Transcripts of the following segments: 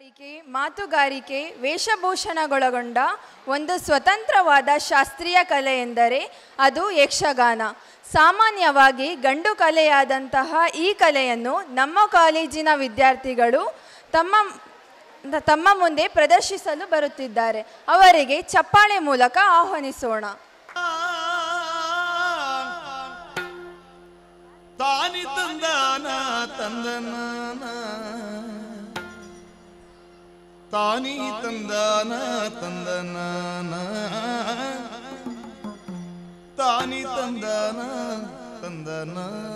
ಹಾಡುಗಾರಿಕೆ ಮಾತುಗಾರಿಕೆ ವೇಷಭೂಷಣಗೊಳಗೊಂಡ ಒಂದು ಸ್ವತಂತ್ರವಾದ ಶಾಸ್ತ್ರೀಯ ಕಲೆ ಎಂದರೆ ಅದು ಯಕ್ಷಗಾನ ಸಾಮಾನ್ಯವಾಗಿ ಗಂಡು ಕಲೆಯಾದಂತಹ ಈ ಕಲೆಯನ್ನು ನಮ್ಮ ಕಾಲೇಜಿನ ವಿದ್ಯಾರ್ಥಿಗಳು ತಮ್ಮ ತಮ್ಮ ಮುಂದೆ ಪ್ರದರ್ಶಿಸಲು ಬರುತ್ತಿದ್ದಾರೆ ಅವರಿಗೆ ಚಪ್ಪಾಳೆ ಮೂಲಕ ಆಹ್ವಾನಿಸೋಣ ತಾನಿ ತಂದಾನ ತಂದನಾನ ತಾನಿ ತಂದಾನ ತಂದನಾನ ತಾನಿ ತಂದಾನ ತಂದನ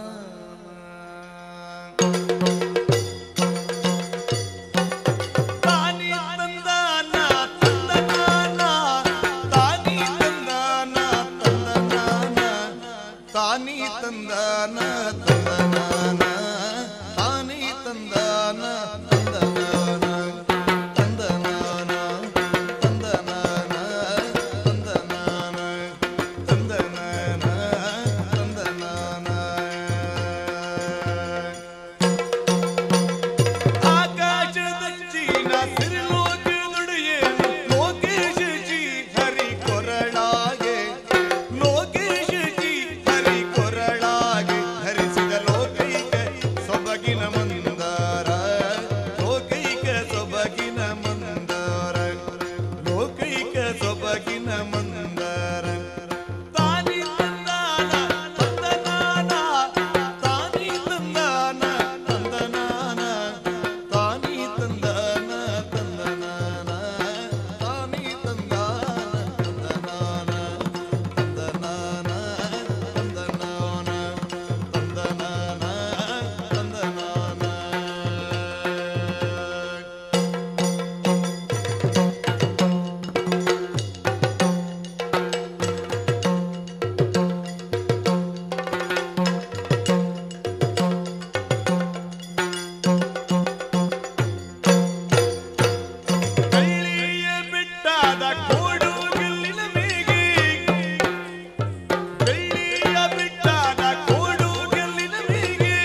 ತಾನಿ ತಂದಾನ ತಂದನಾನ ತಾನಿ ತಂದಾನ ತಂದನಾನ ತಾನಿ ತಂದಾನ ತಂದನಾನ ತಾನಿ ತಂದಾನ ತಂದನಾನ ತಂದನಾನ ತಂದನಾನ ತಂದನಾನ ತಂದನಾನ ತಂದನಾನ ಆಕಾಶದಂಚಿನ ಸಿರಿಲೋಕದೊಡೆಯೇ ಲೋಕೇಶ ಜಿ ಹರಿ ಕೊರಳಾಗೆ ಲೋಕೇಶ ಜಿ ಹರಿ ಕೊರಳಾಗೆ ಹರಿಸಿದ ಲೋಕೈಕ ಸೊಬಗಿನ ಮಂದಾರ ಲೋಕೈಕ ಸೊಬಗಿನ ಮಂದಾರ ಲೋಕೈಕ ಸೊಬಗಿನ ಮಂದಾರ ತಾನಿ ತಂದಾನ ತಂದನಾನ ತಾನಿ ತಂದಾನ ತಂದನಾನ ತಾನಿ ತಂದಾನ ತಂದನಾನ ತಾನಿ ತಂದಾನ ತಂದನಾನ ತಂದನಾನ ತಂದನಾನ ತಂದನಾನ ತಂದನಾನ ಕೈಲಿಯ ಬಿಟ್ಟಾದ ಕೋಡು ಗೆಲ್ಲಿನ ಮೇಗೆ ಕೈಲಿಯ ಬಿಟ್ಟಾದ ಕೋಡು ಗೆಲ್ಲಿನ ಮೇಗೆ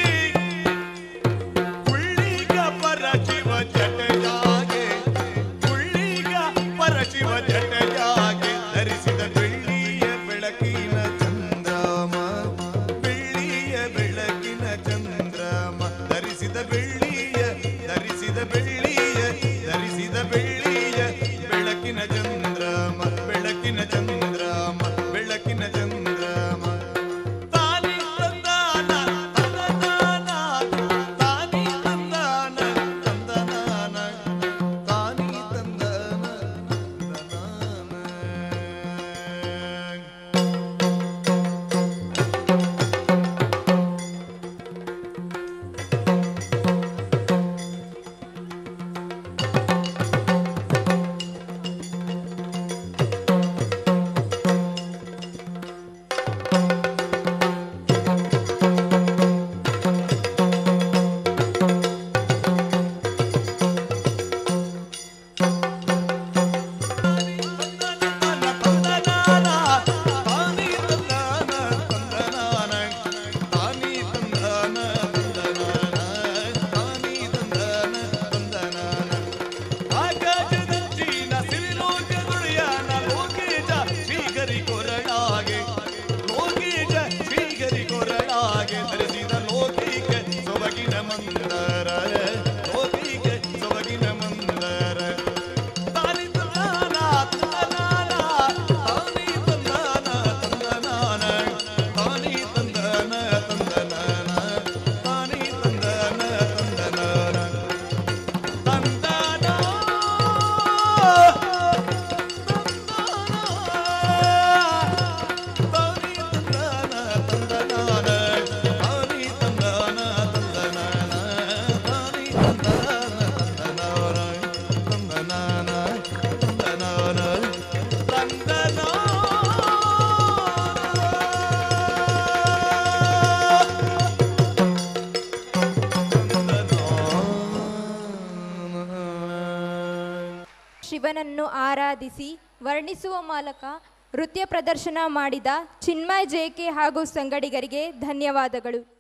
ಕುಳ್ಳಿಗ ಪರಶಿವ ಜಟಜಾಗೆ ಕುಳ್ಳಿಗ ಪರಶಿವ ಜಟಜಾಗೆ ಧರಿಸಿದ ಬೆಳ್ಳಿಯ ಬೆಳಕಿನ ಚಂದ್ರಮ ಬೆಳ್ಳಿಯ ಬೆಳಕಿನ ಚಂದ್ರಮ ಧರಿಸಿದ ಬೆಳ್ಳಿಯ ಧರಿಸಿದ ಬೆಳ್ಳಿಯ ಧರಿಸಿದ ಬೆಳ್ಳಿಯ ಬೆಳಕಿನ ಚಂದ್ರಮ ಬೆಳಕಿನ ಚಂದ್ರಮ ಬೆಳಕಿನ ಚಂದ್ರಮ ತಾನಿ ತಂದಾನ ತಂದನಾನ ತಾನಿ ತಂದಾನ ತಂದನಾನ ತಾನಿ ತಂದಾನ ತಂದನಾನ ಸೊಬಗಿನ ಮಂದರ ಲೋಕಿಕ ಸೊಬಗಿನ ಮಂದರ ತಾನಿ ತಂದಾನ ತಂದನಾನ ತಾನಿ ತಂದಾನ ತಂದನಾನ ತಾನಿ ತಂದಾನ ತಂದನಾನ ತಾನಿ ತಂದಾನ ತಂದನಾನ ತಂದನ ತಾನಿ ತಂದಾನ ತಂದನಾನ ತಾನಿ ತಂದಾನ ತಂದನಾನ ತಾನಿ ತಂದಾನ ತಂದನಾನ ತಂದನಾನ ತಂದನಾನ ಶಿವನನ್ನು ಆರಾಧಿಸಿ ವರ್ಣಿಸುವ ಮೂಲಕ ನೃತ್ಯ ಪ್ರದರ್ಶನ ಮಾಡಿದ ಚಿನ್ಮಯ್ ಜೇಕೆ ಹಾಗೂ ಸಂಗಡಿಗರಿಗೆ ಧನ್ಯವಾದಗಳು